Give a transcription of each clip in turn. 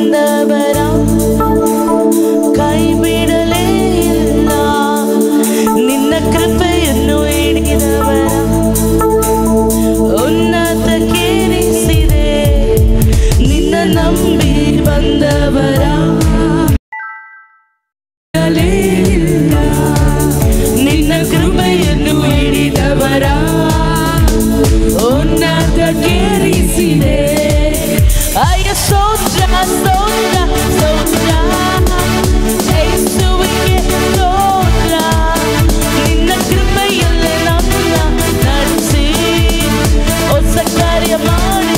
ಬಂದವರ ಕೈ ಬಿಡಲೇ ಇಲ್ಲ ನಿನ್ನ ಕೃಪೆಯನ್ನು ಹಿಡಿದವರ ಉನ್ನತಕ್ಕೇರಿಸಿದೆ ನಿನ್ನ ನಂಬಿ ಬಂದವರ ಬಿಡಲೇ ಇಲ್ಲ ನಿನ್ನ ಕೃಪೆಯನ್ನು ಹಿಡಿದವರ ಉನ್ನತಕ್ಕೇರಿಸಿದೆ ಅಯ್ಯ ಸ್ತೋತ್ರ ಸ್ತೋತ್ರ ಸ್ತೋತ್ರ ಯೇಸುವಿಗೆ ಸ್ತೋತ್ರ ನಿನ್ನ ಕೃಪೆಯಲ್ಲೇ ನನ್ನ ನಡೆಸಿ ಹೊಸ ಕಾರ್ಯ ಮಾಡಿ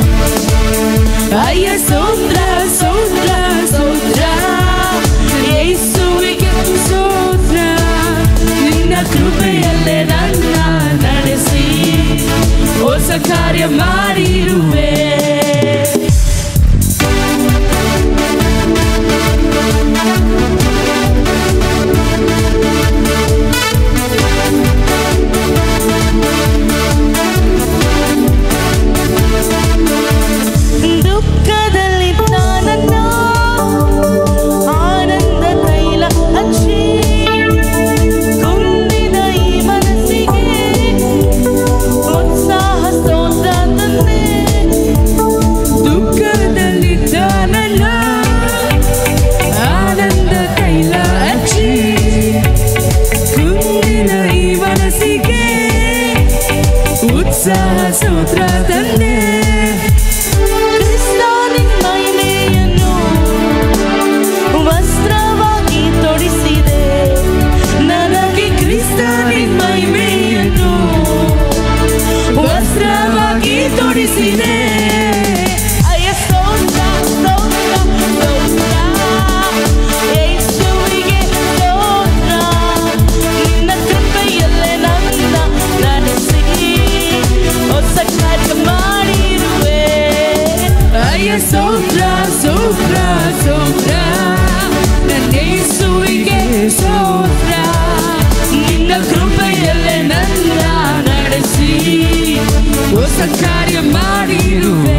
ಅಯ್ಯ ಸ್ತೋತ್ರ ಸ್ತೋತ್ರ ಸ್ತೋತ್ರ ಯೇಸುವಿಗೆ ಸ್ತೋತ್ರ ನಿನ್ನ ಕೃಪೆಯಲ್ಲೇ ನನ್ನ ನಡೆಸಿ ಹೊಸ ಕಾರ್ಯ ಮಾಡಿರುವೆ ದುಃಖದಲ್ಲಿ ನನ್ನ ಆನಂದ ತೈಲ ಹಚ್ಚಿ ಕುಂದಿದ ಈ ಮನಸ್ಸಿಗೆ ಉತ್ಸಾಹ ಸ್ತೋತ್ರ ತಂದೆ ದುಃಖದಲ್ಲಿ ನನ್ನ ಆನಂದ ತೈಲ ಹಚ್ಚಿ ಕುಂದಿದ ಈ ಮನಸ್ಸಿಗೆ ಉತ್ಸಾಹ ಸ್ತೋತ್ರ ತಂದೆ ಕ್ರಿಸ್ತನಿನ್ ಮಹಿಮೆಯನ್ನು ವಸ್ತ್ರವಾಗಿ ತೊಡಿಸಿದೆ ನನಗೆ ಕ್ರಿಸ್ತನಿನ್ ಮಹಿಮೆಯನ್ನು ವಸ್ತ್ರವಾಗಿ ತೊಡಿಸಿದೆ ಅಯ್ಯ ಸ್ತೋತ್ರ, ಸ್ತೋತ್ರ, ಸ್ತೋತ್ರ. ಯೇಸುವಿಗೆ ಸ್ತೋತ್ರ. ನಿನ್ನ ಕೃಪೆಯಲ್ಲೇ ನನ್ನ ನಡೆಸಿ ಹೊಸ ಕಾರ್ಯ ಮಾಡಿರುವೆ ಅಯ್ಯ ಸ್ತೋತ್ರ ಸ್ತೋತ್ರ ಸ್ತೋತ್ರ ನನ್ನ ಯೇಸುವಿಗೆ ಸ್ತೋತ್ರ ನಿನ್ನ ಕೃಪೆಯಲ್ಲೇ ನನ್ನ ನಡೆಸಿ ಹೊಸ ಕಾರ್ಯ ಮಾಡಿರುವೆ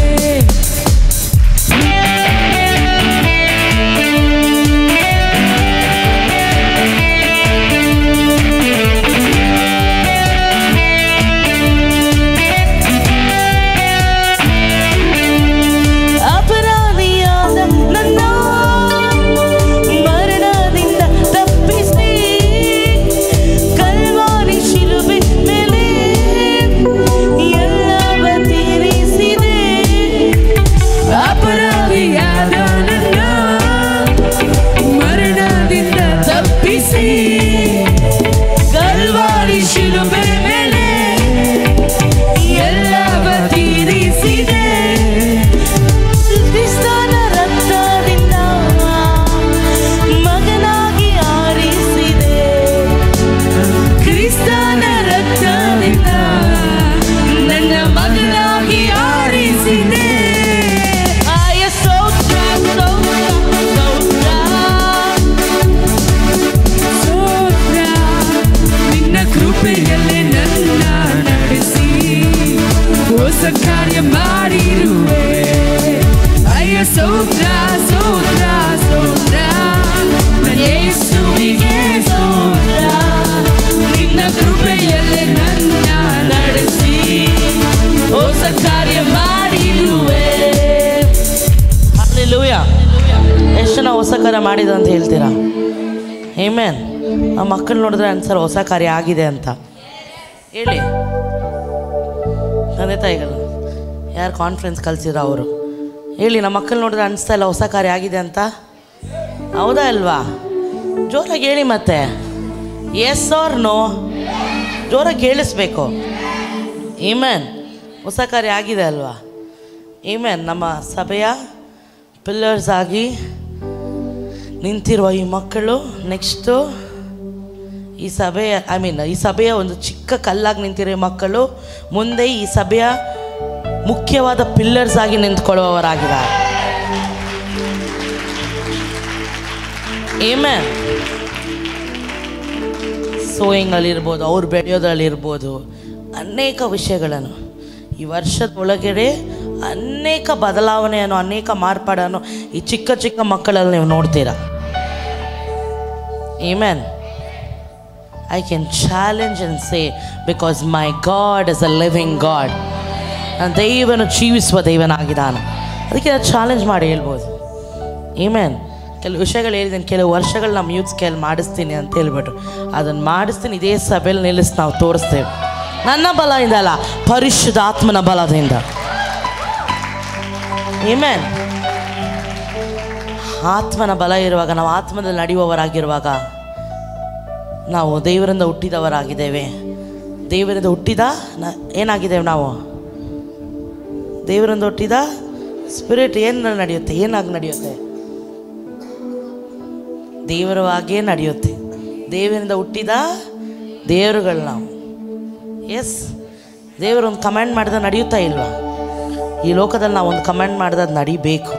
ಅಪರಾಧಿಯಾದ ನನ್ನ ಮರಣದಿಂದ ತಪ್ಪಿಸಿ ಕಲ್ವಾರಿ ಶಿಲುಬೆ ಮೇಲೆ ಎಲ್ಲವ ತೀರಿಸಿದೆ ಅಪರಾಧಿಯಾದ ನನ್ನ ಮರಣದಿಂದ ತಪ್ಪಿಸಿ ಕಲ್ವಾರಿ ಶಿಲುಬೆ ಮೇಲೆ ಎಲ್ಲವ ತೀರಿಸಿದೆ ಕ್ರಿಸ್ತನ ರಕ್ತದಿಂದ ಮಗನಾಗಿ ಆರಿಸಿದೆ ಕ್ರಿಸ್ತನ ರಕ್ತದಿಂದ ನನ್ನ ಮಗನಾಗಿ ಆರಿಸಿದೆ ಆಯ ಸ್ತೋತ್ರ ಸ್ತೋತ್ರ ಸ್ತೋತ್ರ ಸ್ತೋತ್ರ ನಿನ್ನ ಕೃಪೆಯಲ್ಲೇ ನನ್ನ ನಡೆಸಿ ಹೊಸ ಕಾರ್ಯ ಮಾಡಿರುವೆ ಅಯ್ಯ ಸ್ತೋತ್ರ ಸ್ತೋತ್ರ ಸ್ತೋತ್ರ ನನ್ನ ಯೇಸುವಿಗೆ ಸ್ತೋತ್ರ ನಿನ್ನ ಕೃಪೆಯಲ್ಲೇ ನನ್ನ ನಡೆಸಿ ಹೊಸ ಕಾರ್ಯ ಮಾಡಿರುವೆ ಹಾಲೆಲೂಯ ಎಷ್ಟು ಜನ ಹೊಸ ಕಾರ್ಯ ಮಾಡಿದ ಅಂತ ಹೇಳ್ತೀರಾ ಏಮೇನ್ ಆ ಮಕ್ಕಳು ನೋಡಿದ್ರೆ ಅನ್ಸಲ್ಲ ಹೊಸ ಕಾರ್ಯ ಆಗಿದೆ ಅಂತ ಹೇಳಿ ತಂದೆ ತಾಯಿಗಳು ಯಾರು ಕಾನ್ಫರೆನ್ಸ್ ಕಲ್ಸಿರೋ ಅವರು ಹೇಳಿ ನಮ್ಮ ಮಕ್ಕಳು ನೋಡಿದ್ರೆ ಅನಿಸ್ತಾ ಇಲ್ಲ ಹೊಸ ಕಾರ್ಯ ಆಗಿದೆ ಅಂತ ಹೌದಾ ಅಲ್ವಾ ಜೋರಾಗಿ ಹೇಳಿ ಮತ್ತೆ ಎಸ್ ಆರ್ ನೋ ಜೋರಾಗಿ ಕೇಳಿಸ್ಬೇಕು ಈಮೇನ್ ಹೊಸ ಕಾರ್ಯ ಆಗಿದೆ ಅಲ್ವಾ ಈಮೇನ್ ನಮ್ಮ ಸಭೆಯ ಪಿಲ್ಲರ್ಸ್ ಆಗಿ ನಿಂತಿರುವ ಈ ಮಕ್ಕಳು ನೆಕ್ಸ್ಟು ಈ ಸಭೆಯ ಐ ಮೀನ್ ಈ ಸಭೆಯ ಒಂದು ಚಿಕ್ಕ ಕಲ್ಲಾಗಿ ನಿಂತಿರೋ ಈ ಮಕ್ಕಳು ಮುಂದೆ ಈ ಸಭೆಯ ಮುಖ್ಯವಾದ ಪಿಲ್ಲರ್ಸ್ ಆಗಿ ನಿಂತ್ಕೊಳ್ಳುವವರಾಗಿದ್ದಾರೆ ಏಮೇ ಸೋಯಿಂಗಲ್ಲಿರ್ಬೋದು ಅವ್ರು ಬೆಳೆಯೋದ್ರಲ್ಲಿರ್ಬೋದು ಅನೇಕ ವಿಷಯಗಳನ್ನು ಈ ವರ್ಷದ ಒಳಗಡೆ ಅನೇಕ ಬದಲಾವಣೆಯನ್ನು ಅನೇಕ ಮಾರ್ಪಾಡನ್ನು ಈ ಚಿಕ್ಕ ಚಿಕ್ಕ ಮಕ್ಕಳಲ್ಲಿ ನೀವು ನೋಡ್ತೀರಾ Amen. I can challenge and say, because my God is a living God. ನನ್ನ ದೈವನು ಜೀವಿಸುವ ದೈವನಾಗಿದ್ದಾನೆ ಅದಕ್ಕೆ ನಾನು ಚಾಲೆಂಜ್ ಮಾಡಿ ಹೇಳ್ಬೋದು ಈಮೇನ್ ಕೆಲವು ವಿಷಯಗಳು ಹೇಳಿದ್ದೀನಿ ಕೆಲವು ವರ್ಷಗಳು ನಮ್ಮ ಯೂತ್ಸ್ ಕೈಯಲ್ಲಿ ಮಾಡಿಸ್ತೀನಿ ಅಂತ ಹೇಳ್ಬಿಟ್ಟು ಅದನ್ನು ಮಾಡಿಸ್ತೀನಿ ಇದೇ ಸಭೆಯಲ್ಲಿ ನಿಲ್ಲಿಸಿ ನಾವು ತೋರಿಸ್ತೇವೆ ನನ್ನ ಬಲದಿಂದ ಅಲ್ಲ ಪರಿಶುದ್ಧ ಆತ್ಮನ ಬಲದಿಂದ ಈಮೇನ್ ಆತ್ಮನ ಬಲ ಇರುವಾಗ ನಾವು ಆತ್ಮದಲ್ಲಿ ನಡೆಯುವವರಾಗಿರುವಾಗ ನಾವು ದೇವರಿಂದ ಹುಟ್ಟಿದವರಾಗಿದ್ದೇವೆ ದೇವರಿಂದ ಹುಟ್ಟಿದ ನ ಏನಾಗಿದ್ದೇವೆ ನಾವು ದೇವರಿಂದ ಹುಟ್ಟಿದ ಸ್ಪಿರಿಟ್ ಏನು ನಡೆಯುತ್ತೆ ಏನಾಗಿ ನಡೆಯುತ್ತೆ ದೇವರವಾಗೇ ನಡೆಯುತ್ತೆ ದೇವರಿಂದ ಹುಟ್ಟಿದ ದೇವರುಗಳು ನಾವು ಎಸ್ ದೇವರು ಒಂದು ಕಮೆಂಡ್ ಮಾಡಿದ ನಡೆಯುತ್ತಾ ಇಲ್ವಾ ಈ ಲೋಕದಲ್ಲಿ ನಾವು ಒಂದು ಕಮೆಂಡ್ ಮಾಡಿದ ಅದು ನಡಿಬೇಕು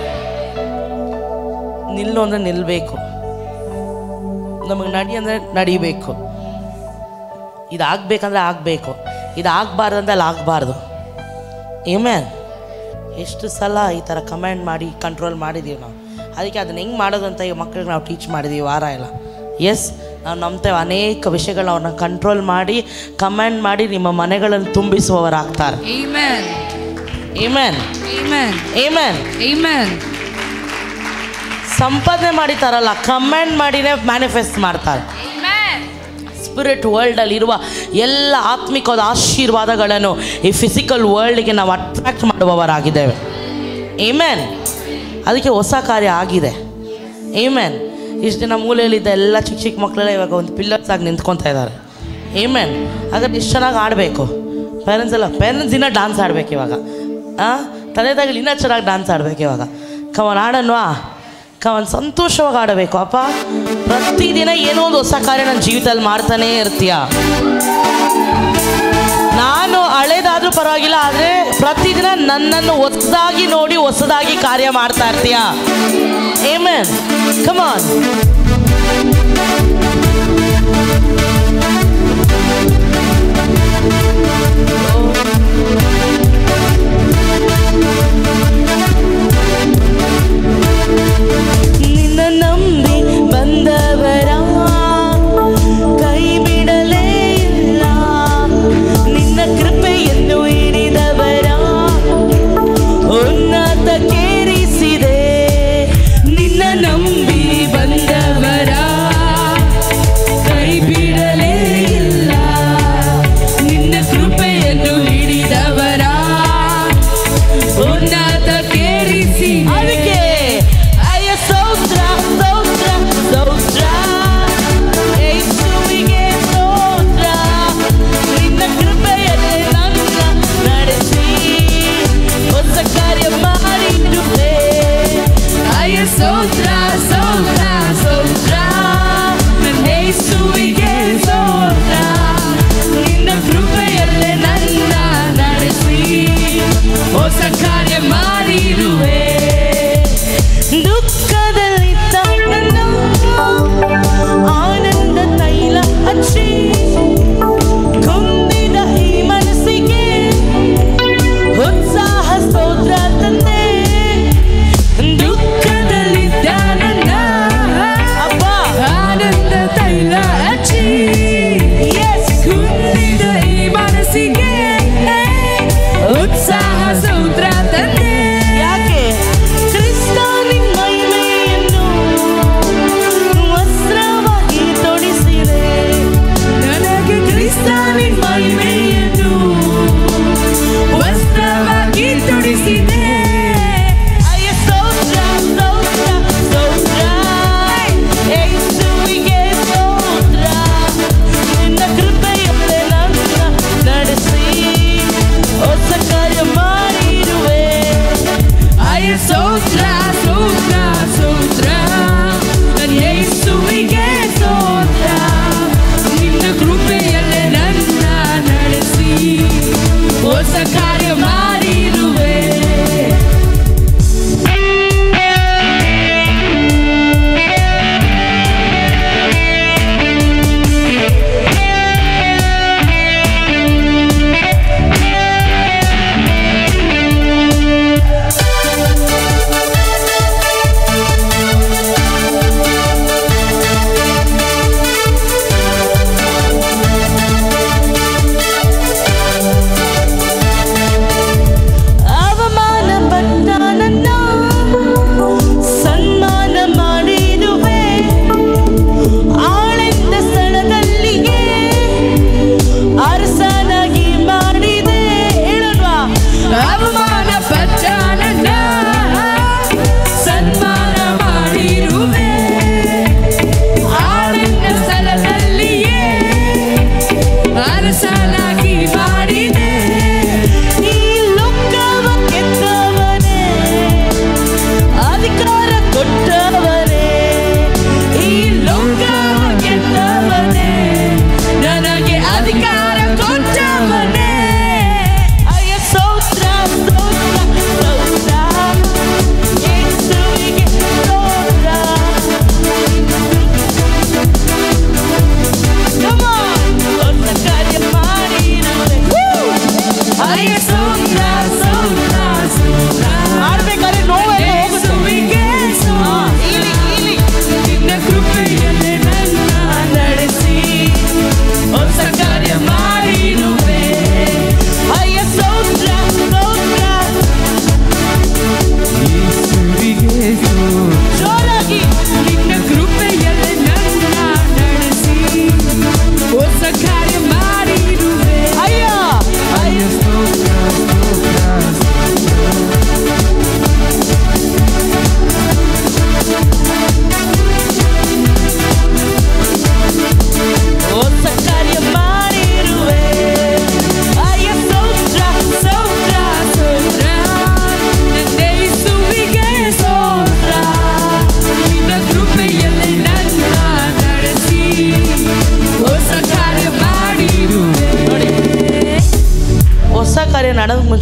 ನಿಲ್ಲು ಅಂದರೆ ನಿಲ್ಲಬೇಕು ನಮಗೆ ನಡಿ ಅಂದರೆ ನಡಿಬೇಕು ಇದು ಆಗ್ಬೇಕಂದ್ರೆ ಆಗಬೇಕು ಇದು ಆಗಬಾರ್ದು ಅಂದರೆ ಅಲ್ಲಿ ಆಗಬಾರ್ದು ಏಮೇನ್ ಎಷ್ಟು ಸಲ ಈ ಥರ ಕಮೆಂಡ್ ಮಾಡಿ ಕಂಟ್ರೋಲ್ ಮಾಡಿದ್ದೀವಿ ನಾವು ಅದಕ್ಕೆ ಅದನ್ನ ಹೆಂಗೆ ಮಾಡೋದು ಅಂತ ಈ ಮಕ್ಕಳಿಗೆ ನಾವು ಟೀಚ್ ಮಾಡಿದ್ದೀವಿ ವಾರ ಎಲ್ಲ ಎಸ್ ನಾವು ನಂಬ್ತೇವೆ ಅನೇಕ ವಿಷಯಗಳನ್ನ ಅವ್ರನ್ನ ಕಂಟ್ರೋಲ್ ಮಾಡಿ ಕಮೆಂಡ್ ಮಾಡಿ ನಿಮ್ಮ ಮನೆಗಳನ್ನು ತುಂಬಿಸುವವರಾಗ್ತಾರೆ Amen. Amen Amen. Amen Amen. ಸಂಪಾದನೆ ಮಾಡಿ ತರಲ್ಲ ಕಮೆಂಡ್ ಮಾಡಿನೇ ಮ್ಯಾನಿಫೆಸ್ಟ್ ಮಾಡ್ತಾರೆ Amen. ಸ್ಪಿರಿಟ್ ವರ್ಲ್ಡಲ್ಲಿ ಇರುವ ಎಲ್ಲ ಆತ್ಮಿಕವಾದ ಆಶೀರ್ವಾದಗಳನ್ನು ಈ ಫಿಸಿಕಲ್ ವರ್ಲ್ಡ್ಗೆ ನಾವು ಅಟ್ರಾಕ್ಟ್ ಮಾಡುವವರಾಗಿದ್ದೇವೆ ಏಮೇನ್ ಅದಕ್ಕೆ ಹೊಸ ಕಾರ್ಯ ಆಗಿದೆ ಏಮೇನ್ ಇಷ್ಟು ದಿನ ಮೂಲೆಯಲ್ಲಿದ್ದ ಎಲ್ಲ ಚಿಕ್ಕ ಚಿಕ್ಕ ಮಕ್ಕಳೆಲ್ಲ ಇವಾಗ ಒಂದು ಪಿಲ್ಲರ್ಸ್ ಆಗಿ ನಿಂತ್ಕೊತಾ ಇದ್ದಾರೆ ಏಮೇನ್ ಹಾಗಾದ್ರೆ ಇಷ್ಟು ಚೆನ್ನಾಗಿ ಆಡಬೇಕು ಪೇರೆಂಟ್ಸ್ ಎಲ್ಲ ಪೇರೆಂಟ್ಸ್ ಇನ್ನೂ ಡಾನ್ಸ್ ಆಡ್ಬೇಕು ಇವಾಗ ಹಾಂ ತಂದೆ ತಾಯಿಗಳು ಇನ್ನೂ ಚೆನ್ನಾಗಿ ಡಾನ್ಸ್ ಆಡ್ಬೇಕು ಇವಾಗ ಕವನ್ ಆಡನ್ವಾ ಕವನ್ ಸಂತೋಷವಾಗಿ ಆಡಬೇಕು ಅಪ್ಪ ಪ್ರತಿದಿನ ಏನೋ ಒಂದು ಹೊಸ ಕಾರ್ಯ ನನ್ನ ಜೀವಿತದಲ್ಲಿ ಮಾಡ್ತಾನೇ ಇರ್ತೀಯ ನಾನು ಹಳೇದಾದ್ರೂ ಪರವಾಗಿಲ್ಲ ಆದರೆ ಪ್ರತಿದಿನ ನನ್ನನ್ನು ಹೊಸದಾಗಿ ನೋಡಿ ಹೊಸದಾಗಿ ಕಾರ್ಯ ಮಾಡ್ತಾ ಇರ್ತೀಯ ಏಮೇನ್ ಕಮಾನ್ ನಿನ್ನ ನಂಬಿ ಬಂದವರ ಕೈ ಬಿಡಲೇ ಇಲ್ಲ ನಿನ್ನ ಕೃಪೆಯನ್ನು ಹಿಡಿದವರ ಉನ್ನತಕ್ಕೇರಿಸಿದೆ ನಿನ್ನ ನಂಬಿ ಬಂದವರ ಕೈ ಬಿಡಲೇ ಇಲ್ಲ ನಿನ್ನ ಕೃಪೆಯನ್ನು ಹಿಡಿದವರ ಉನ್ನತ ಕೇರಿಸಿ ಅದಕ್ಕೆ ಅಯ್ಯ ಸ್ತೋತ್ರ ಸ್ತೋತ್ರ ಸ್ತೋತ್ರ ಯೇಸುವಿಗೆ ಸ್ತೋತ್ರ ನಿನ್ನ ಕೃಪೆಯಲ್ಲಿ ನನ್ನ ನಡೆಸಿ ಹೊಸ ಕಾರ್ಯ ಮಾಡಿರುವೆ ಅಯ್ಯ ಸೋತ್ರ ಸೋತ್ರ ಸೋತ್ರ ನನ್ನ ಯೇಸುವಿಗೆ ಸೋತ್ರ ನಿನ್ನ ಕೃಪೆಯಲ್ಲೇ ನನ್ನ ನಡೆಸಿ ಹೊಸ ಕಾರ್ಯ ಮಾಡಿರುವೆ ದುಃಖದಲ್ಲಿದ್ದ ನನ್ನ ಆನಂದ ತೈಲ ಹಚ್ಚಿ ಕುಂದಿದ ಈ ಮನಸ್ಸಿಗೆ ಉತ್ಸಾಹ ಸ್ತೋತ್ರ ತಂದೆ ದುಃಖದಲ್ಲಿದ್ದ ನನ್ನ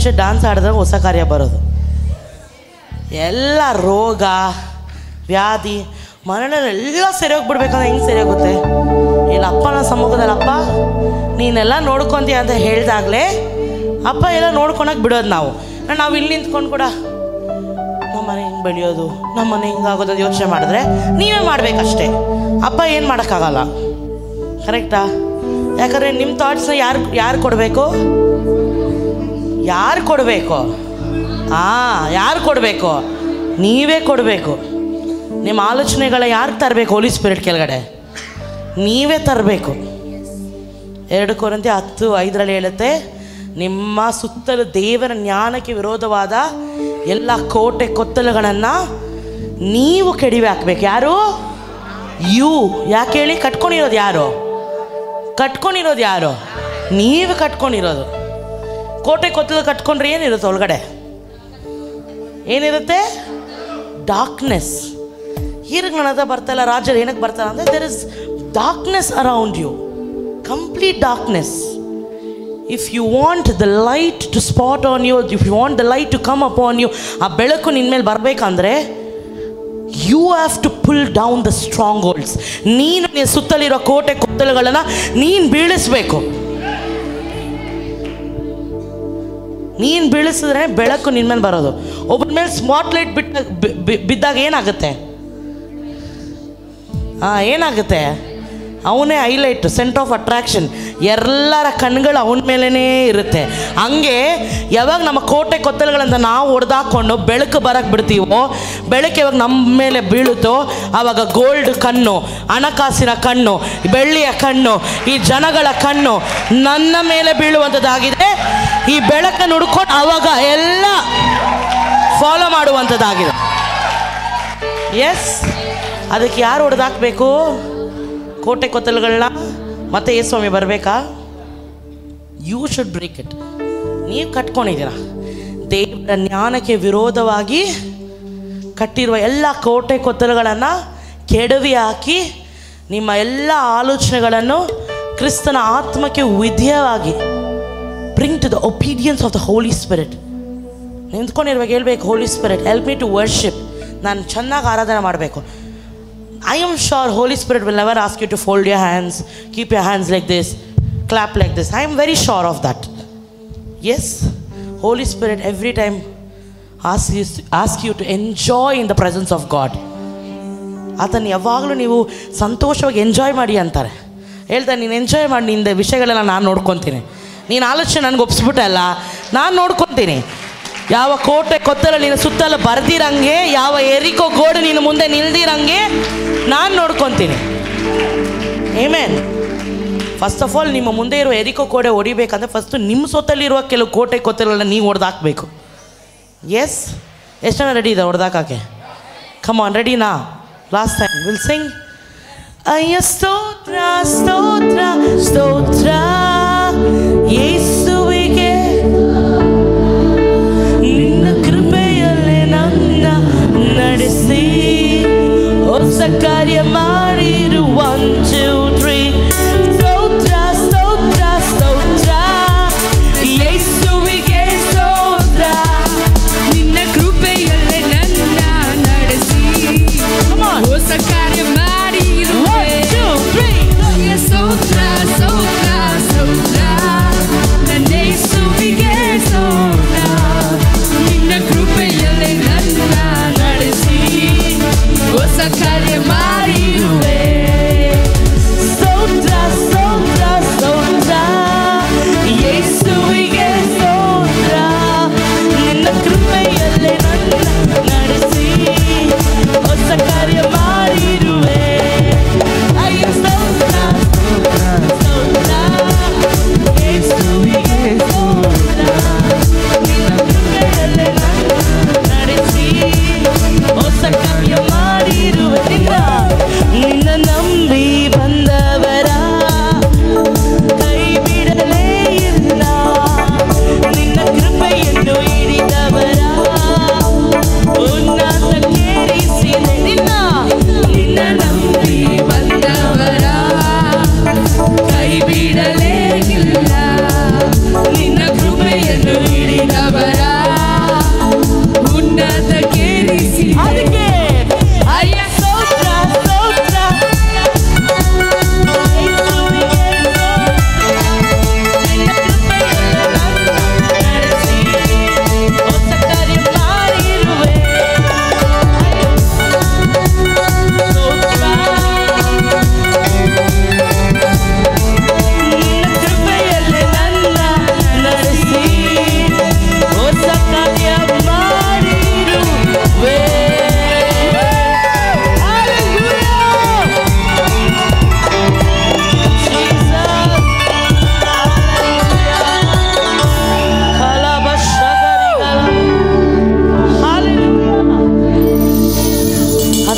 ಮುಂಚೆ ಡ್ಯಾನ್ಸ್ ಆಡಿದ್ರೆ ಹೊಸ ಕಾರ್ಯ ಬರೋದು ಎಲ್ಲ ರೋಗ ವ್ಯಾಧಿ ಮನೆಯಲ್ಲೆಲ್ಲ ಸರಿ ಹೋಗ್ಬಿಡ್ಬೇಕಂದ್ರೆ ಹೆಂಗೆ ಸರಿ ಹೋಗುತ್ತೆ ಇಲ್ಲ ಅಪ್ಪನ ಸಮ್ಮುಖದಲ್ಲಿ ಅಪ್ಪ ನೀನೆಲ್ಲ ನೋಡ್ಕೊಂತೀಯ ಅಂತ ಹೇಳ್ದಾಗಲೇ ಅಪ್ಪ ಎಲ್ಲ ನೋಡ್ಕೊಳಕ್ಕೆ ಬಿಡೋದು ನಾವು ನಾವು ಇಲ್ಲಿ ನಿಂತ್ಕೊಂಡು ಕೂಡ ನಮ್ಮ ಮನೆ ಹಿಂಗೆ ಬೆಳೆಯೋದು ನಮ್ಮ ಮನೆ ಹಿಂಗಾಗೋದು ಅಂತ ಯೋಚನೆ ಮಾಡಿದ್ರೆ ನೀವೇ ಮಾಡಬೇಕಷ್ಟೇ ಅಪ್ಪ ಏನು ಮಾಡೋಕ್ಕಾಗಲ್ಲ ಕರೆಕ್ಟಾ ಯಾಕಂದರೆ ನಿಮ್ಮ ಥಾಟ್ಸ್ನ ಯಾರು ಯಾರು ಕೊಡಬೇಕು ಯಾರು ಕೊಡಬೇಕು ಹಾಂ ಯಾರು ಕೊಡಬೇಕು ನೀವೇ ಕೊಡಬೇಕು ನಿಮ್ಮ ಆಲೋಚನೆಗಳ ಯಾರಿಗೆ ತರಬೇಕು ಹೋಲಿ ಸ್ಪಿರಿಟ್ ಕೆಳಗಡೆ ನೀವೇ ತರಬೇಕು ಎರಡು ಕೊರಂತೆ ಹತ್ತು ಐದರಲ್ಲಿ ಹೇಳುತ್ತೆ ನಿಮ್ಮ ಸುತ್ತಲೂ ದೇವರ ಜ್ಞಾನಕ್ಕೆ ವಿರೋಧವಾದ ಎಲ್ಲ ಕೋಟೆ ಕೊತ್ತಲುಗಳನ್ನು ನೀವು ಕೆಡವಿ ಹಾಕ್ಬೇಕು ಯಾರು ಯು ಯಾಕೆ ಹೇಳಿ ಕಟ್ಕೊಂಡಿರೋದು ಯಾರು ಕಟ್ಕೊಂಡಿರೋದು ಯಾರು ನೀವು ಕಟ್ಕೊಂಡಿರೋದು ಕೋಟೆ ಕೊತ್ತಲು ಕಟ್ಕೊಂಡ್ರೆ ಏನಿರುತ್ತೆ ಒಳಗಡೆ ಏನಿರುತ್ತೆ ಡಾರ್ಕ್ನೆಸ್ ಹೀರಿಗೆ ನನ್ನ ಹತ್ರ ಬರ್ತಾಯಿಲ್ಲ ರಾಜರು ಏನಕ್ಕೆ ಬರ್ತಾರೆ ಅಂದರೆ there is darkness around you complete darkness if you want the light to spot on you if you want the light to come up on you ಆ ಬೆಳಕು ನಿನ್ನ ಮೇಲೆ ಬರಬೇಕಂದ್ರೆ you have to pull down the strongholds ನೀನು ನಿನ್ನ ಸುತ್ತಲಿರೋ ಕೋಟೆ ಕೊತ್ತಲುಗಳನ್ನು ನೀನು ಬೀಳಿಸ್ಬೇಕು ನೀನು ಬೀಳಿಸಿದ್ರೆ ಬೆಳಕು ನಿನ್ನ ಮೇಲೆ ಬರೋದು ಒಬ್ಬರ ಮೇಲೆ ಸ್ಮಾಟ್ ಲೈಟ್ ಬಿಟ್ಟ ಬಿ- ಬಿ- ಬಿದ್ದಾಗ ಏನಾಗುತ್ತೆ ಹಾಂ ಏನಾಗುತ್ತೆ ಅವನೇ ಹೈಲೈಟ್ ಸೆಂಟರ್ ಆಫ್ ಅಟ್ರಾಕ್ಷನ್ ಎಲ್ಲರ ಕಣ್ಗಳು ಅವನ ಮೇಲೇ ಇರುತ್ತೆ ಹಂಗೆ ಯಾವಾಗ ನಮ್ಮ ಕೋಟೆ ಕೊತ್ತಲುಗಳಿಂದ ನಾವು ಹೊಡೆದಾಕೊಂಡು ಬೆಳಕು ಬರಕ್ಕೆ ಬಿಡ್ತೀವೋ ಬೆಳಕು ಯಾವಾಗ ನಮ್ಮ ಮೇಲೆ ಬೀಳುತ್ತೋ ಆವಾಗ ಗೋಲ್ಡ್ ಕಣ್ಣು ಹಣಕಾಸಿನ ಕಣ್ಣು ಬೆಳ್ಳಿಯ ಕಣ್ಣು ಈ ಜನಗಳ ಕಣ್ಣು ನನ್ನ ಮೇಲೆ ಬೀಳುವಂಥದ್ದಾಗಿದೆ ಈ ಬೆಳಕನ್ನು ಹುಡ್ಕೊಂಡು ಆವಾಗ ಎಲ್ಲ ಫಾಲೋ ಮಾಡುವಂಥದ್ದಾಗಿದೆ ಎಸ್ ಅದಕ್ಕೆ ಯಾರು ಹೊಡೆದಾಕಬೇಕು ಕೋಟೆ ಕೊತ್ತಲುಗಳನ್ನ ಮತ್ತೆ ಏ ಸ್ವಾಮಿ ಬರಬೇಕಾ ಯು ಶುಡ್ ಬ್ರೇಕ್ ಇಟ್ ನೀವು ಕಟ್ಕೊಂಡಿದ್ದೀರ ದೇವರ ಜ್ಞಾನಕ್ಕೆ ವಿರೋಧವಾಗಿ ಕಟ್ಟಿರುವ ಎಲ್ಲ ಕೋಟೆ ಕೊತ್ತಲುಗಳನ್ನು ಕೆಡವಿ ಹಾಕಿ ನಿಮ್ಮ ಎಲ್ಲ ಆಲೋಚನೆಗಳನ್ನು ಕ್ರಿಸ್ತನ ಆತ್ಮಕ್ಕೆ ವಿಧೇಯವಾಗಿ bring to the obedience of the Holy Spirit ನಿಂತ್ಕೊಂಡಿರುವಾಗ ಹೇಳ್ಬೇಕು Holy Spirit help me to worship ನಾನು ಚೆನ್ನಾಗಿ ಆರಾಧನೆ ಮಾಡಬೇಕು I am sure Holy Spirit will never ask you to fold your hands keep your hands like this clap like this I am very sure of that yes Holy Spirit every time ask you ask you to enjoy in the presence of God ಆತನ ಯಾವಾಗಲೂ ನೀವು ಸಂತೋಷವಾಗಿ enjoy ಮಾಡಿ ಅಂತಾರೆ ಹೇಳ್ತಾರೆ ನೀನು enjoy ಮಾಡಿ ನಿಂದ ವಿಷಯಗಳೆಲ್ಲ ನಾನು ನೋಡ್ಕೊತೀನಿ ನೀನು ಆಲೋಚನೆ ನನಗೆ ಒಪ್ಸ್ಬಿಟ್ಟೆ ಅಲ್ಲ ನಾನು ನೋಡ್ಕೊತೀನಿ ಯಾವ ಕೋಟೆ ಕೊತ್ತಲ ನಿನ್ನ ಸುತ್ತಲ ಬರ್ದಿರಂಗೆ ಯಾವ ಎರಿಕೋ ಗೋಡು ನೀನು ಮುಂದೆ ನಿಲ್ದಿರಂಗೆ ನಾನು ನೋಡ್ಕೊತೀನಿ ಏಮೇನ್ ಫಸ್ಟ್ ಆಫ್ ಆಲ್ ನಿಮ್ಮ ಮುಂದೆ ಇರುವ ಎರಿಕೋ ಕೋಟೆ ಹೊಡಿಬೇಕಂದ್ರೆ ಫಸ್ಟು ನಿಮ್ಮ ಸುತ್ತಲಿರುವ ಕೆಲವು ಕೋಟೆ ಕೊತ್ತಲನ್ನ ನೀವು ಹೊಡೆದಾಕಬೇಕು ಎಸ್ ಎಷ್ಟು ಜನ ರೆಡಿ ಇದೆ ಹೊಡೆದಾಕಕ್ಕೆ ಕಮ್ ಆನ್ ರೆಡಿನಾ ಲಾಸ್ಟ್ ಟೈಮ್ ವಿಲ್ ಸಿಂಗ್ ಅಯ್ಯ ಸ್ತೋತ್ರ ಸ್ತೋತ್ರ ಸ್ತೋತ್ರ ಯೇಸುವಿಗೆ ನಿನ್ನ ಕೃಪೆಯಲ್ಲೇ ನನ್ನ ನಡೆಸಿ ಹೊಸ ಕಾರ್ಯ ಮಾಡಿರು ಒನ್ ಟೂ ತ್ರೀ ಸ್ತೋತ್ರ ಸ್ತೋತ್ರ ಸ್ತೋತ್ರ ಯೇಸುವಿಗೆ ಸ್ತೋತ್ರ ನಿನ್ನ ಕೃಪೆಯಲ್ಲೇ ನನ್ನ ನಡೆಸಿ Come on. ಹೊಸ ಕಾರ್ಯ ಮಾಡಿರುವೆ One, two, three. ಸ್ತೋತ್ರ ಸ್ತೋತ್ರ ಸ್ತೋತ್ರ ನನ್ನ ಯೇಸುವಿಗೆ ಸ್ತೋತ್ರ ನಿನ್ನ ಕೃಪೆಯಲ್ಲೇ ನನ್ನ ನಡೆಸಿ ಹೊಸ ಕಾರ್ಯ ಮಾಡಿರುವೆ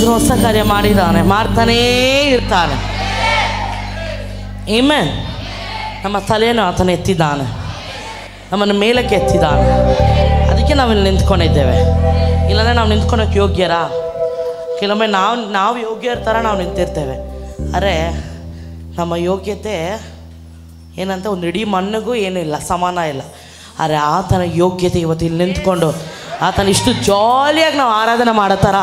ಆತನು ಹೊಸ ಕಾರ್ಯ ಮಾಡಿದ್ದಾನೆ ಮಾಡ್ತಾನೇ ಇರ್ತಾನೆ ಈಮೇನ್ ನಮ್ಮ ತಲೆಯನ್ನು ಆತನು ಎತ್ತಿದ್ದಾನೆ ನಮ್ಮನ್ನು ಮೇಲಕ್ಕೆ ಎತ್ತಿದ್ದಾನೆ ಅದಕ್ಕೆ ನಾವಿಲ್ಲಿ ನಿಂತ್ಕೊಂಡಿದ್ದೇವೆ ಇಲ್ಲಾಂದರೆ ನಾವು ನಿಂತ್ಕೊಳಕ್ಕೆ ಯೋಗ್ಯರಾ ಕೆಲವೊಮ್ಮೆ ನಾವು ನಾವು ಯೋಗ್ಯರ ಥರ ನಾವು ನಿಂತಿರ್ತೇವೆ ಅರೆ ನಮ್ಮ ಯೋಗ್ಯತೆ ಏನಂತ ಒಂದು ಇಡೀ ಮಣ್ಣಿಗೂ ಏನಿಲ್ಲ ಸಮಾನ ಇಲ್ಲ ಆದರೆ ಆತನ ಯೋಗ್ಯತೆ ಇವತ್ತು ಇಲ್ಲಿ ನಿಂತ್ಕೊಂಡು ಆತನ ಇಷ್ಟು ಜಾಲಿಯಾಗಿ ನಾವು ಆರಾಧನೆ ಮಾಡೋ ಥರ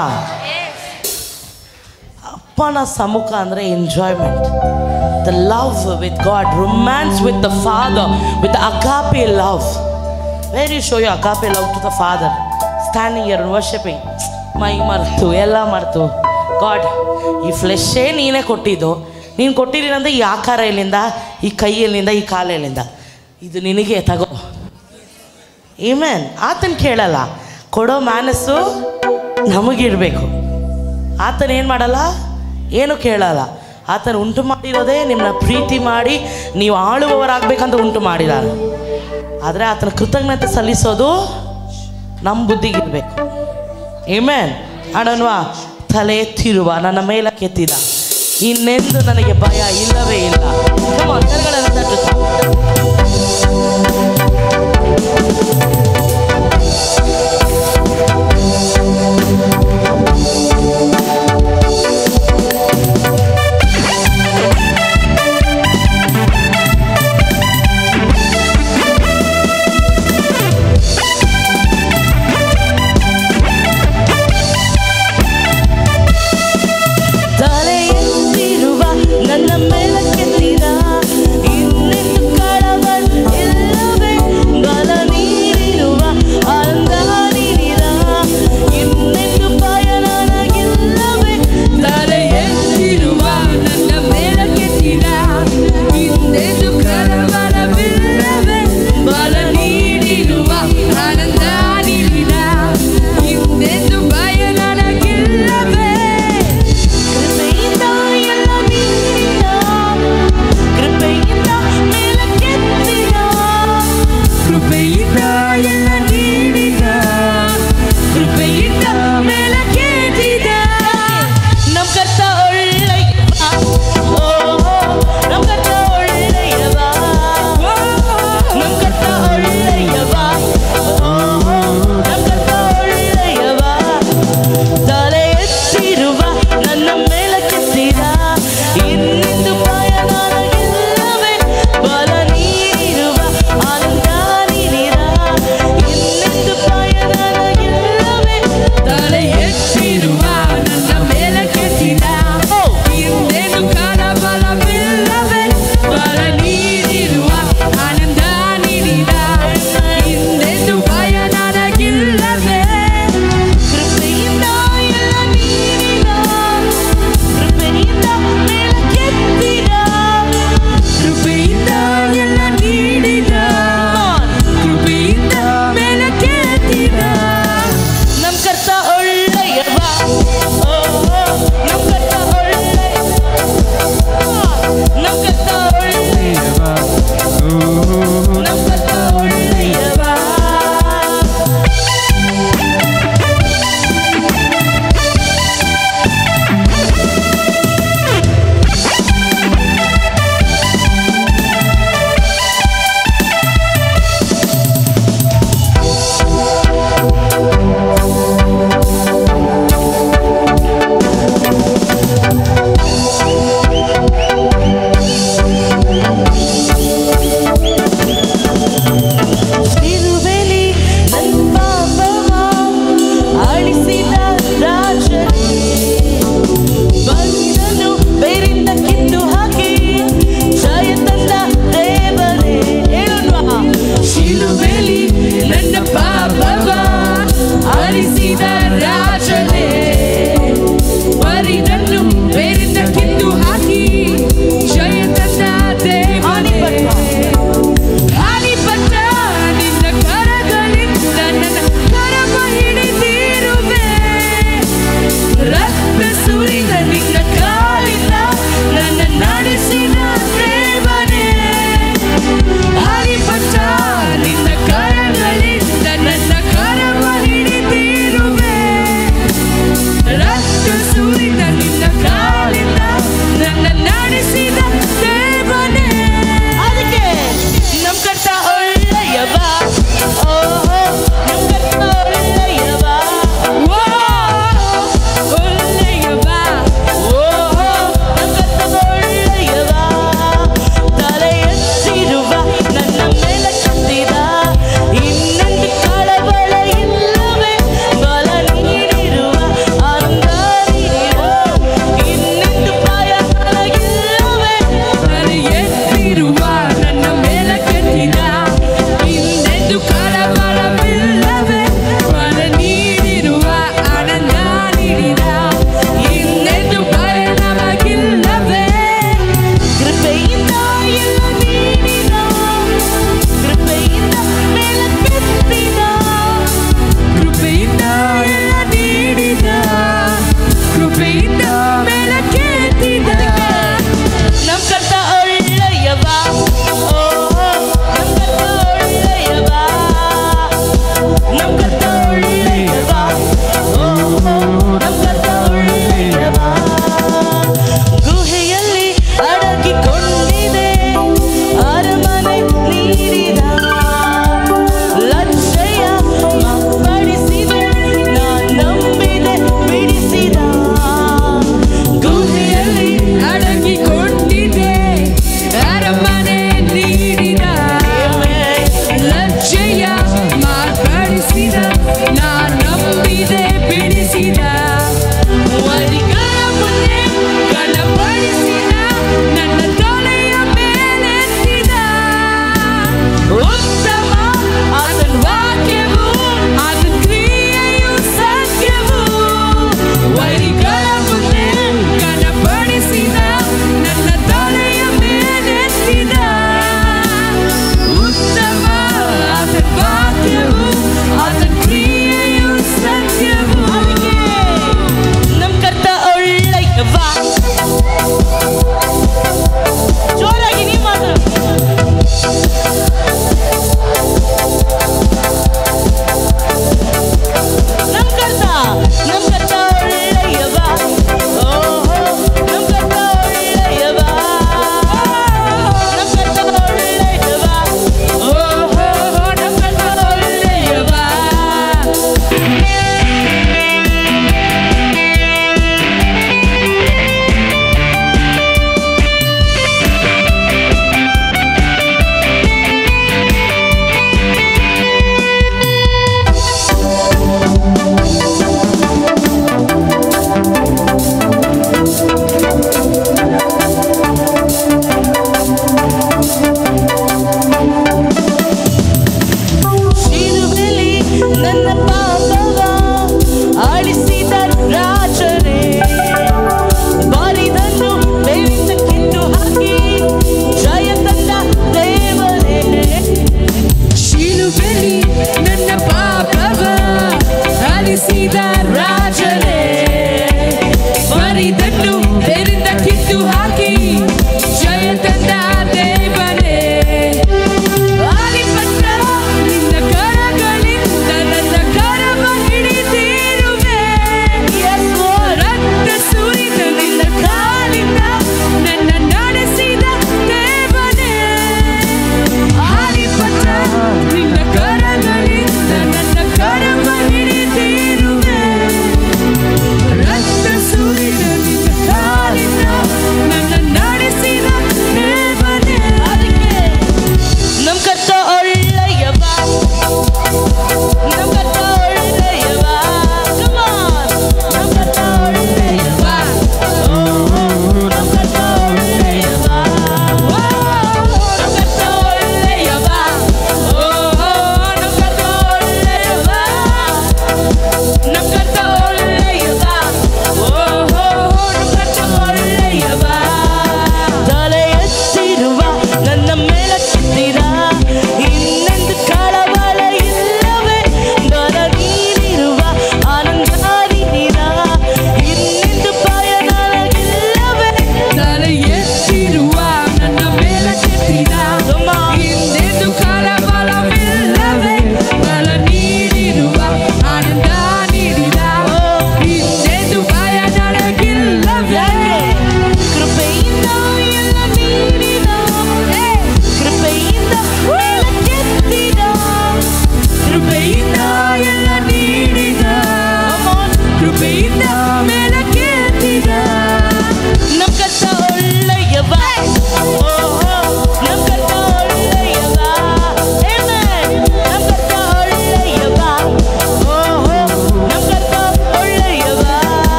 ಅಪ್ಪನ ಸಮ್ಮುಖ ಅಂದರೆ enjoyment the love with God romance with the father with agape love very show you agape love to the father standing your worshipping ಮೈ ಮರ್ತು ಎಲ್ಲ ಮರ್ತು ಗಾಡ್ ಈ ಫ್ಲೆಶೇ ನೀನೇ ಕೊಟ್ಟಿದ್ದು ನೀನು ಕೊಟ್ಟಿದ್ದೀನಂದ್ರೆ ಈ ಆಕಾರ ಎಲ್ಲಿಂದ ಈ ಕೈ ಎಲ್ಲಿಂದ ಈ ಕಾಲು ಎಲ್ಲಿಂದ ಇದು ನಿನಗೆ ತಗೋ ಈಮೇನ್ ಆತನ ಕೇಳಲ್ಲ ಕೊಡೋ ಮನಸ್ಸು ನಮಗಿರಬೇಕು ಆತನ ಏನು ಮಾಡಲ್ಲ ಏನು ಕೇಳಲ್ಲ ಆತನ ಉಂಟು ಮಾಡಿರೋದೇ ನಿಮ್ಮನ್ನ ಪ್ರೀತಿ ಮಾಡಿ ನೀವು ಆಳುವವರಾಗಬೇಕಂತ ಉಂಟು ಮಾಡಿದ್ದಾರೆ ಆದರೆ ಆತನ ಕೃತಜ್ಞತೆ ಸಲ್ಲಿಸೋದು ನಮ್ಮ ಬುದ್ಧಿಗಿರಬೇಕು ಏಮೇನ್ ಆಡೋನ್ವಾ ತಲೆ ಎತ್ತಿರುವ ನನ್ನ ಮೇಲೆ ಕೆತ್ತಿದ ಇನ್ನೆಂದು ನನಗೆ ಭಯ ಇಲ್ಲವೇ ಇಲ್ಲ Come on, ಕೈಗಳನ್ನು ತಟ್ಟುತ್ತಾ. ತಲೆ ಎತ್ತಿರುವ ನನ್ನ ಮೇಲಕ್ಕೆತ್ತಿದ ಇನ್ನೆಂದು ಕಳವಳ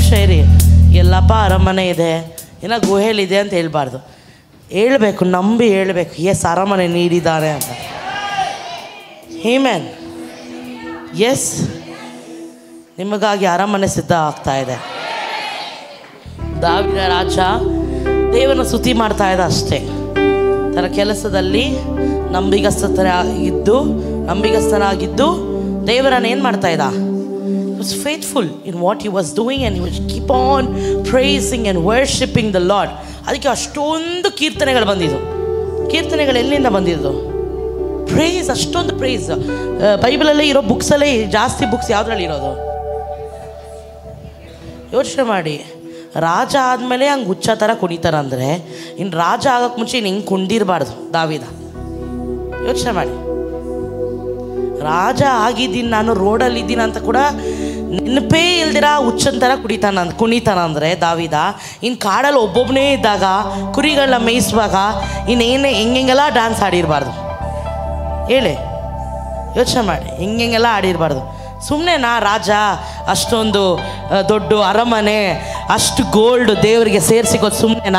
ನಿಮಿಷ ಇರಿ ಎಲ್ಲಪ್ಪ ಅರಮನೆ ಇದೆ ಏನೋ ಗುಹೆಲಿದೆ ಅಂತ ಹೇಳ್ಬಾರ್ದು ಹೇಳ್ಬೇಕು ನಂಬಿ ಹೇಳ್ಬೇಕು ಎಸ್ ಅರಮನೆ ನೀಡಿದ್ದಾನೆ ಅಂತ ಹೇಮನ್ ಎಸ್ ನಿಮಗಾಗಿ ಅರಮನೆ ಸಿದ್ಧ ಆಗ್ತಾ ಇದೆ ದಾವಿದ ರಾಜ ದೇವನ ಸ್ತುತಿ ಮಾಡ್ತಾ ಇದ್ದ ಅಷ್ಟೇ ತನ್ನ ಕೆಲಸದಲ್ಲಿ ನಂಬಿಗಸ್ತನ ಇದ್ದು ನಂಬಿಗಸ್ತನಾಗಿದ್ದು ದೇವರನ್ನ ಏನು ಮಾಡ್ತಾ ಇದ್ದ was faithful in what he was doing and was keep on praising and worshipping the Lord ಅದಕ್ಕೆ ಅಷ್ಟೊಂದು ಕೀರ್ತನೆಗಳು ಬಂದಿದ್ದು ಕೀರ್ತನೆಗಳು ಎಲ್ಲಿಂದ ಬಂದಿದ್ದು ಪ್ರೇಸ್ ಅಷ್ಟೊಂದು ಪ್ರೇಸ್ ಬೈಬಲಲ್ಲೇ ಇರೋ ಬುಕ್ಸಲ್ಲೇ ಜಾಸ್ತಿ ಬುಕ್ಸ್ ಯಾವುದ್ರಲ್ಲಿ ಇರೋದು ಯೋಚನೆ ಮಾಡಿ ರಾಜ ಆದಮೇಲೆ ಹಂಗೆ ಹುಚ್ಚ ಥರ ಕುಣಿತಾರಂದರೆ ಇನ್ನು ರಾಜ ಆಗೋಕ್ಕೆ ಮುಂಚೆ ಇನ್ನು ಹಿಂಗೆ ಕುಂದಿರಬಾರ್ದು ದಾವಿದ ಯೋಚನೆ ಮಾಡಿ ರಾಜ ಆಗಿದ್ದೀನಿ ನಾನು ರೋಡಲ್ಲಿ ಇದ್ದೀನಿ ಅಂತ ಕೂಡ ನೆನಪೇ ಇಲ್ದಿರ ಹುಚ್ಚನ್ ಥರ ಕುಡಿತಾನ ಕುಣಿತಾನ ಅಂದರೆ ದಾವಿದ ಇನ್ನು ಕಾಡಲ್ಲಿ ಒಬ್ಬೊಬ್ಬನೇ ಇದ್ದಾಗ ಕುರಿಗಳನ್ನ ಮೇಯಿಸುವಾಗ ಇನ್ನೇನೇ ಹೆಂಗೆಲ್ಲ ಡ್ಯಾನ್ಸ್ ಆಡಿರಬಾರ್ದು ಹೇಳಿ ಯೋಚನೆ ಮಾಡಿ ಹೆಂಗೆಲ್ಲ ಆಡಿರಬಾರ್ದು ಸುಮ್ಮನೆನಾ ರಾಜ ಅಷ್ಟೊಂದು ಆ, ದೊಡ್ಡ ಅರಮನೆ ಅಷ್ಟು ಗೋಲ್ಡ್ ದೇವರಿಗೆ ಸೇರಿಸಿಕೋದು ಸುಮ್ಮನೆನಾ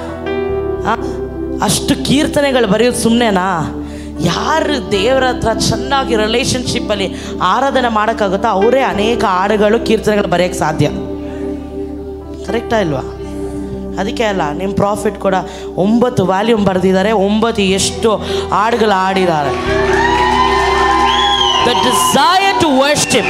ಅಷ್ಟು ಕೀರ್ತನೆಗಳು ಬರೆಯೋದು ಸುಮ್ಮನೆನಾ ಯಾರು ದೇವರ ಹತ್ರ ಚೆನ್ನಾಗಿ ರಿಲೇಷನ್ಶಿಪ್ಪಲ್ಲಿ ಆರಾಧನೆ ಮಾಡೋಕ್ಕಾಗುತ್ತೋ ಅವರೇ ಅನೇಕ ಹಾಡುಗಳು ಕೀರ್ತನೆಗಳು ಬರೆಯೋಕ್ಕೆ ಸಾಧ್ಯ ಕರೆಕ್ಟಾ ಇಲ್ವಾ ಅದಕ್ಕೆ ಅಲ್ಲ ನಿಮ್ಮ ಪ್ರಾಫಿಟ್ ಕೂಡ ಒಂಬತ್ತು ವ್ಯಾಲ್ಯೂಮ್ ಬರೆದಿದ್ದಾರೆ ಒಂಬತ್ತು ಎಷ್ಟು ಹಾಡುಗಳು ಆಡಿದ್ದಾರೆ the desire to worship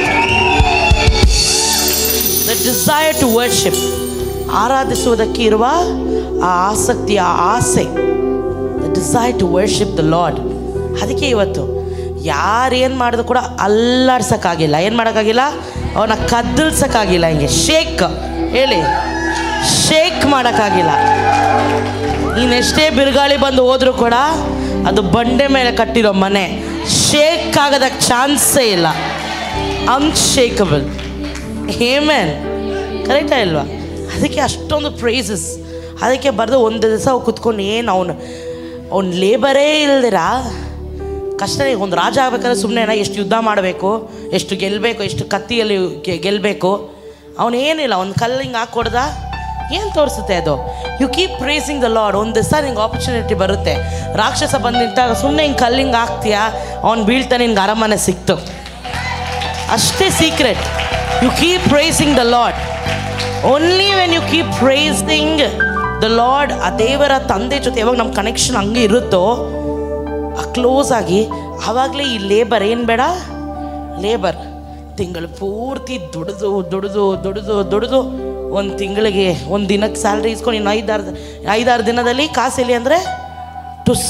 the desire to worship ಆರಾಧಿಸುವುದಕ್ಕೆ ಇರುವ ಆ ಆಸಕ್ತಿ ಆ ಆಸೆ the desire to worship the Lord ಅದಕ್ಕೆ ಇವತ್ತು ಯಾರೇನು ಮಾಡಿದ್ರು ಕೂಡ ಅಲ್ಲಾಡ್ಸೋಕ್ಕಾಗಿಲ್ಲ ಏನು ಮಾಡೋಕ್ಕಾಗಿಲ್ಲ ಅವನ ಕದ್ದಲ್ಸೋಕ್ಕಾಗಿಲ್ಲ ಹಿಂಗೆ ಶೇಕ್ ಹೇಳಿ ಶೇಕ್ ಮಾಡೋಕ್ಕಾಗಿಲ್ಲ ನೀನೆಷ್ಟೇ ಬಿರುಗಾಳಿ ಬಂದು ಹೋದರೂ ಕೂಡ ಅದು ಬಂಡೆ ಮೇಲೆ ಕಟ್ಟಿರೋ ಮನೆ ಶೇಕ್ ಆಗೋದಕ್ಕೆ ಚಾನ್ಸೇ ಇಲ್ಲ ಅನ್ಶೇಕಬಲ್ ಹೇಮನ್ ಕರೆಕ್ಟಾ ಇಲ್ವಾ ಅದಕ್ಕೆ ಅಷ್ಟೊಂದು ಪ್ರೈಸಸ್ ಅದಕ್ಕೆ ಬರೆದು ಒಂದು ದಿವಸ ಕುತ್ಕೊಂಡು ಏನು ಅವನು ಅವ್ನು ಲೇಬರೇ ಇಲ್ದಿರ ಕಷ್ಟ ಒಂದು ರಾಜ ಆಗ್ಬೇಕಾದ್ರೆ ಸುಮ್ಮನೆ ಎಷ್ಟು ಯುದ್ಧ ಮಾಡಬೇಕು ಎಷ್ಟು ಗೆಲ್ಲಬೇಕು ಎಷ್ಟು ಕತ್ತಿಯಲ್ಲಿ ಗೆ- ಗೆಲ್ಲಬೇಕು ಅವನೇನಿಲ್ಲ ಒಂದು ಕಲ್ಲು ಹಿಂಗೆ ಹಾಕ್ಕೊಡ್ದ ಏನು ತೋರಿಸುತ್ತೆ ಅದು you keep praising the Lord ಒಂದು ದಿವಸ ನಿಂಗೆ ಆಪರ್ಚುನಿಟಿ ಬರುತ್ತೆ ರಾಕ್ಷಸ ಬಂದು ನಿಂತಾಗ ಸುಮ್ಮನೆ ಹಿಂಗೆ ಕಲ್ಲಿಂಗೆ ಹಾಕ್ತೀಯಾ ಅವ್ನು ಬೀಳ್ತಾನೆ ನಿನ್ಗೆ ಅರಮನೆ ಸಿಕ್ತು ಅಷ್ಟೇ secret you keep praising the Lord only when you keep praising the Lord ಆ ದೇವರ ತಂದೆ ಜೊತೆ ಯಾವಾಗ ನಮ್ಮ ಕನೆಕ್ಷನ್ ಹಂಗೆ ಇರುತ್ತೋ ಆ ಕ್ಲೋಸ್ ಆಗಿ ಆವಾಗಲೇ ಈ ಲೇಬರ್ ಏನು ಬೇಡ ಲೇಬರ್ ತಿಂಗಳು ಪೂರ್ತಿ ದುಡಿದು ದುಡಿದು ದುಡಿದು ದುಡಿದು ಒಂದು ತಿಂಗಳಿಗೆ ಒಂದು ದಿನಕ್ಕೆ ಸ್ಯಾಲ್ರಿ ಇಸ್ಕೊಂಡು ಇನ್ನು ಐದಾರು ಐದಾರು ದಿನದಲ್ಲಿ ಕಾಸೆಲ್ಲಿ ಅಂದರೆ ಟುಸ್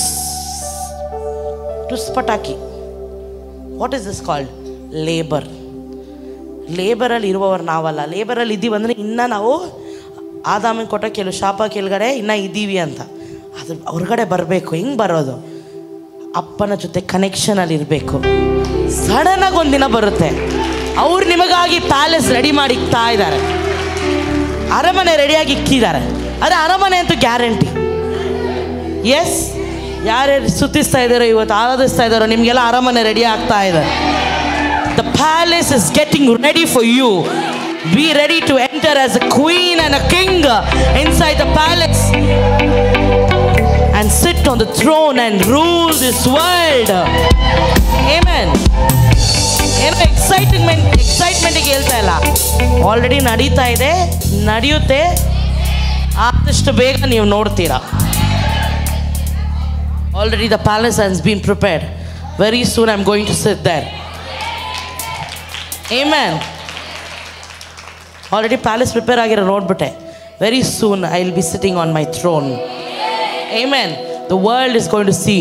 ಟುಸ್ ಪಟಾಕಿ what is this called labour ಲೇಬರಲ್ಲಿ ಇರುವವರು ನಾವಲ್ಲ ಲೇಬರಲ್ಲಿ ಇದ್ದೀವಂದರೆ ಇನ್ನೂ ನಾವು ಆದಾಮಿಗೆ ಕೊಟ್ಟ ಕೆಲವು ಶಾಪ ಕೆಳಗಡೆ ಇನ್ನೂ ಇದ್ದೀವಿ ಅಂತ ಅದು ಹೊರಗಡೆ ಬರಬೇಕು ಹೆಂಗೆ ಬರೋದು ಅಪ್ಪನ ಜೊತೆ ಕನೆಕ್ಷನಲ್ಲಿ ಇರಬೇಕು ಸಡನ್ನಾಗಿ ಒಂದಿನ ಬರುತ್ತೆ ಅವ್ರು ನಿಮಗಾಗಿ ಪ್ಯಾಲೇಸ್ ರೆಡಿ ಮಾಡಿ ಇಕ್ತಾ ಇದ್ದಾರೆ ಅರಮನೆ ರೆಡಿಯಾಗಿ ಇಕ್ಕಿದ್ದಾರೆ ಅದೇ ಅರಮನೆ ಅಂತೂ ಗ್ಯಾರಂಟಿ ಎಸ್ ಯಾರ್ಯಾರು ಸುತ್ತಿಸ್ತಾ ಇದ್ದಾರೋ ಇವತ್ತು ಆರಾಧಿಸ್ತಾ ಇದ್ದಾರೋ ನಿಮಗೆಲ್ಲ ಅರಮನೆ ರೆಡಿ ಆಗ್ತಾ ಇದೆ the palace is getting ready for you be ready to enter as a queen and a king inside the palace and sit on the throne and rule this world. Amen. ಏನೋ excitement ಎಕ್ಸೈಟ್ಮೆಂಟಿಗೆ ಹೇಳ್ತಾ ಇಲ್ಲ already ನಡೀತಾ ಇದೆ ನಡೆಯುತ್ತೆ ಆದಷ್ಟು ಬೇಗ ನೀವು ನೋಡ್ತೀರಾ already the palace has been prepared very soon I am going to sit there Amen. Already palace prepare ಆಗಿರೋ ನೋಡ್ಬಿಟ್ಟೆ very soon I will be sitting on my throne Amen. The world is going to see.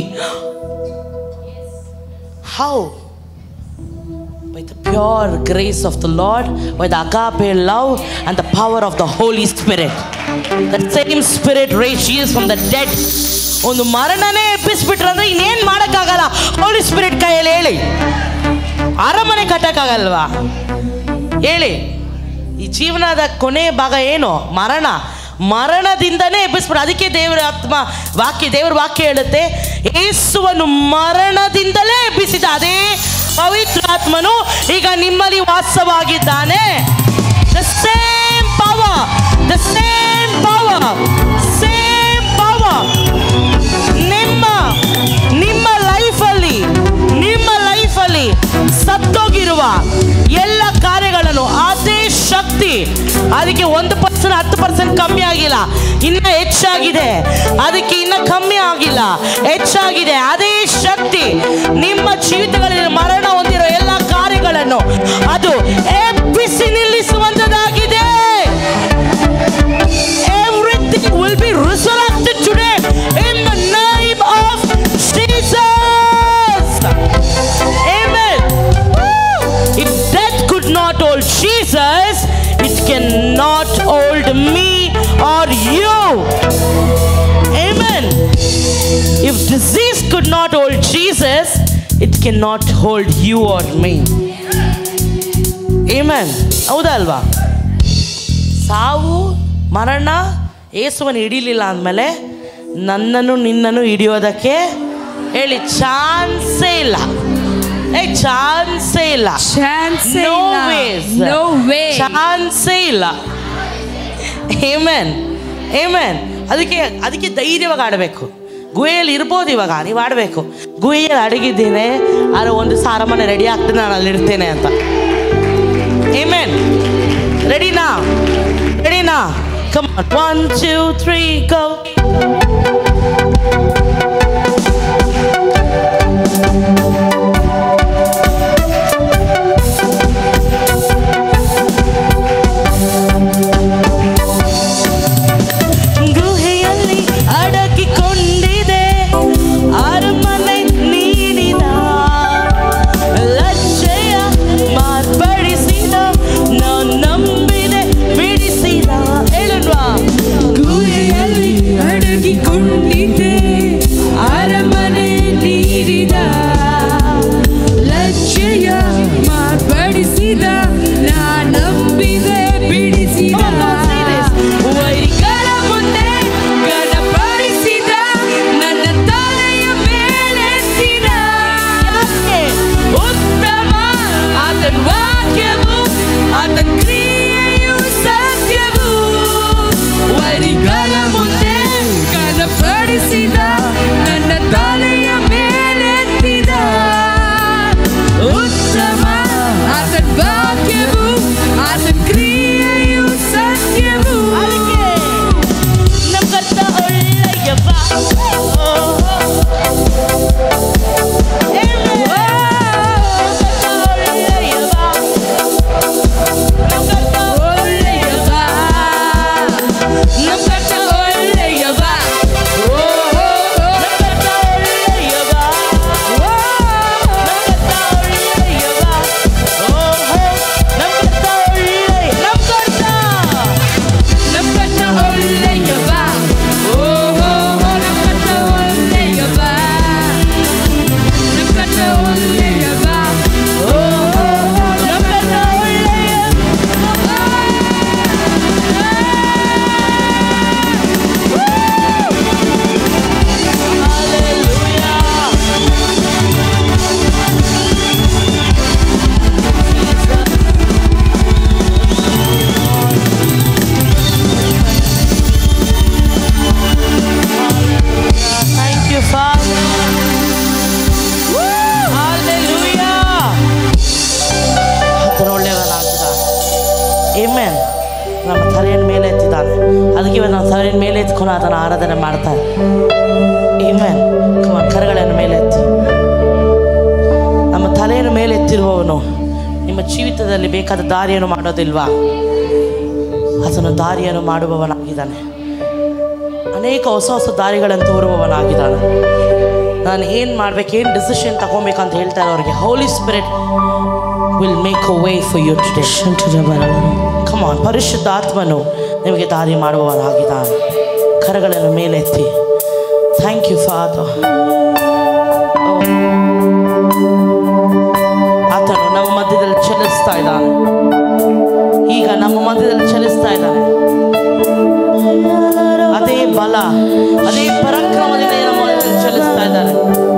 How? By the pure grace of the Lord, by the agape love and the power of the Holy Spirit. That same Spirit raised Jesus from the dead. ಒಂದು ಮರಣನೇ ಎಬ್ಬಿಸ್ಬಿಟ್ರೆ ಅಂದ್ರೆ ಇನ್ನೇನು ಮಾಡೋಕ್ಕಾಗಲ್ಲ ಹೋಲಿ spirit ಕೈಯಲ್ಲಿ ಹೇಳಿ ಅರಮನೆ ಕಟ್ಟಕ್ಕಾಗಲ್ವಾ ಹೇಳಿ ಈ ಜೀವನದ ಕೊನೆ ಭಾಗ ಏನು ಮರಣ ಮರಣದಿಂದನೇ ಎಬ್ಬಿಸ್ಬಿಡ ಅದಕ್ಕೆ ದೇವರ ಆತ್ಮ ವಾಕ್ಯ ದೇವರ ವಾಕ್ಯ ಹೇಳುತ್ತೆ ಯೇಸುವನ್ನು ಮರಣದಿಂದಲೇ ಎಬ್ಬಿಸಿದ ಅದೇ ಪವಿತ್ರಾತ್ಮನು ಈಗ ನಿಮ್ಮಲ್ಲಿ ವಾಸವಾಗಿದ್ದಾನೆ ದ ಸೇಮ್ ಪವರ್ ಒಂದು ಪರ್ಸೆಂಟ್ ಹತ್ತು ಪರ್ಸೆಂಟ್ ಕಮ್ಮಿ ಆಗಿಲ್ಲ ಇನ್ನ ಹೆಚ್ಚಾಗಿದೆ ಅದಕ್ಕೆ ಇನ್ನ ಕಮ್ಮಿ ಆಗಿಲ್ಲ ಹೆಚ್ಚಾಗಿದೆ ಅದೇ ಶಕ್ತಿ ನಿಮ್ಮ ಜೀವಿತಗಳಲ್ಲಿ ಮರಣ ಹೊಂದಿರೋ ಎಲ್ಲ ಕಾರ್ಯಗಳನ್ನು ಅದು ಎಬ್ಬಿಸಿ ನಿಲ್ಲಿಸುವಂತದಾಗಿದೆ everything will be resurrected today in the name of Jesus. Amen. If death could not hold Jesus, it cannot hold me or you. Amen. If disease could not hold Jesus, it cannot hold you or me. Amen. ಹೌದಾ ಅಲ್ವಾ ಸಾವು ಮರಣ ಏಸುವನ್ನು ಹಿಡಿಲಿಲ್ಲ ಅಂದಮೇಲೆ ನನ್ನನ್ನು ನಿನ್ನನ್ನು ಹಿಡಿಯೋದಕ್ಕೆ ಹೇಳಿ ಚಾನ್ಸೇ ಇಲ್ಲ ಏ ಚಾನ್ಸೇ ಇಲ್ಲ Chance ನೋ ಇಲ್ಲ. Ways No way. ಚಾನ್ಸೇ ಇಲ್ಲ ಏಮೆನ್ ಏಮೆನ್ ಅದಕ್ಕೆ ಅದಕ್ಕೆ ಧೈರ್ಯವಾಗಿ ಆಡಬೇಕು ಗುಹೆಯಲ್ಲಿ ಇರ್ಬೋದು ಇವಾಗ ನೀವು ಆಡಬೇಕು ಗುಹೆಯಲ್ಲಿ ಅಡಗಿದ್ದೀನಿ ಆದ್ರೆ ಒಂದು ಸಾರ ಮನೆ ರೆಡಿ ಆಗ್ತದೆ ನಾನು ಅಲ್ಲಿ ಇರ್ತೇನೆ ಅಂತ ಏಮೆನ್ ರೆಡಿನಾ ರೆಡಿನಾ come one two three go ಗುಹೆಯಲ್ಲಿ ಅಡಗಿಕೊಂಡಿದೆ ಅರಮನೆ ನೀಡಿದ ಲಜ್ಜೆಯ ಮಾರ್ಪಡಿಸಿದ ನಾನು ನಂಬಿದೆ ಬಿಡಿಸಿದ ಹೇಳುಣ್ವಾ ಗುಹೆಯಲ್ಲಿ ಅಡಗಿಕೊಂಡಿದ್ದೆ ಅರಮನೆ ನೀಡಿದ ಲಜ್ಜೆಯ ಮಾರ್ಪಡಿಸಿದ ನಾ ನಂಬಿದೆ ಬಿಡಿಸಿದ ವೈರಿಗಳ ಮುಂದೆ ಗಣಪಡಿಸಿದ ನನ್ನ ತಲೆಯ ಮೇಲೆತ್ತಿದ ಉತ್ತಮ ಆತನ ವಾಕ್ಯವು ಆತನ ಕ್ರಿಯೆಯು ಸತ್ಯವು ವರಿಗಳ ಮುಂದೆ ಕನಪಡಿಸಿದ ನನ್ನ ತಲೆಯ ಮೇಲೆತ್ತಿದ ಉತ್ತಮ ಆತನ ವಾಕ್ಯವು ಆತನ ಕ್ರಿಯೆಯು ಸತ್ಯವು ಅದಕ್ಕೆ ನಮ್ಮ ಕರ್ತ ಒಳ್ಳೆಯವ ಓ, Thank you, Father. Hallelujah. ಆತನು ಒಳ್ಳೆಯವನಾಗಿದ್ದ ಏಮೇನ್ ನಮ್ಮ ತಲೆಯನ್ನು ಮೇಲೆ ಎತ್ತಿದ್ದಾನೆ ಅದಕ್ಕೆ ಇವತ್ತು ನಾವು ತಲೆಯನ್ನು ಮೇಲೆ ಎತ್ಕೊಂಡು ಅದನ್ನು ಆರಾಧನೆ ಮಾಡ್ತಾರೆ ಏಮೇನ್ ಕಮ ಕರಗಳನ್ನು ಮೇಲೆ ಎತ್ತಿ ನಮ್ಮ ತಲೆಯನ್ನು ಮೇಲೆ ಎತ್ತಿರುವವನು ನಿಮ್ಮ ಜೀವಿತದಲ್ಲಿ ಬೇಕಾದ ದಾರಿಯನ್ನು ಮಾಡೋದಿಲ್ವಾ ಆತನು ದಾರಿಯನ್ನು ಮಾಡುವವನಾಗಿದ್ದಾನೆ ಅನೇಕ ಹೊಸ ಹೊಸ ದಾರಿಗಳನ್ನು ತೋರುವವನಾಗಿದ್ದಾನೆ ನಾನು ಏನು ಮಾಡ್ಬೇಕು ಏನು ಡಿಸಿಷನ್ ತಗೊಬೇಕಂತ ಹೇಳ್ತಾರೆ ಅವ್ರಿಗೆ Holy Spirit will make a way for you today come on ಪರಿಶುದ್ಧ ಆತ್ಮನು ನಿಮಗೆ ದಾರಿ ಮಾಡುವವನಾಗಿದ್ದಾನೆ ಕರಗಳನ್ನು ಮೇಲೆತ್ತಿ ಥ್ಯಾಂಕ್ ಯು ಫಾದರ್ ಆತನು ನಮ್ಮ ಮಧ್ಯದಲ್ಲಿ ಚಲಿಸ್ತಾ ಇದ್ದಾನೆ ಈಗ ನಮ್ಮ ಮಧ್ಯದಲ್ಲಿ ಚಲಿಸ್ತಾ ಇದ್ದಾನೆ ಅದೇ ಬಲ ಅದೇ ಪರಾಕ್ರಮದಿಂದ ನಮ್ಮ ಮಧ್ಯದಲ್ಲಿ ಚಲಿಸ್ತಾ ಇದ್ದಾರೆ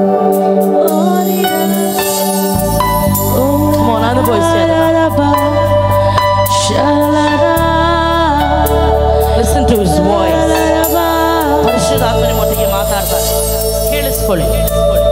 Come on, ಅನುಭವಿಸಿ ಅದನ್ನ. Listen to his voice. ಪರಿಶುದ್ಧಾತ್ಮ ನಿಮ್ಮೊಟ್ಟಿಗೆ ಮಾತಾಡ್ತಾರೆ ಕೇಳಿಸ್ಕೊಳ್ಳಿ ಕೇಳಿಸ್ಕೊಳ್ಳಿ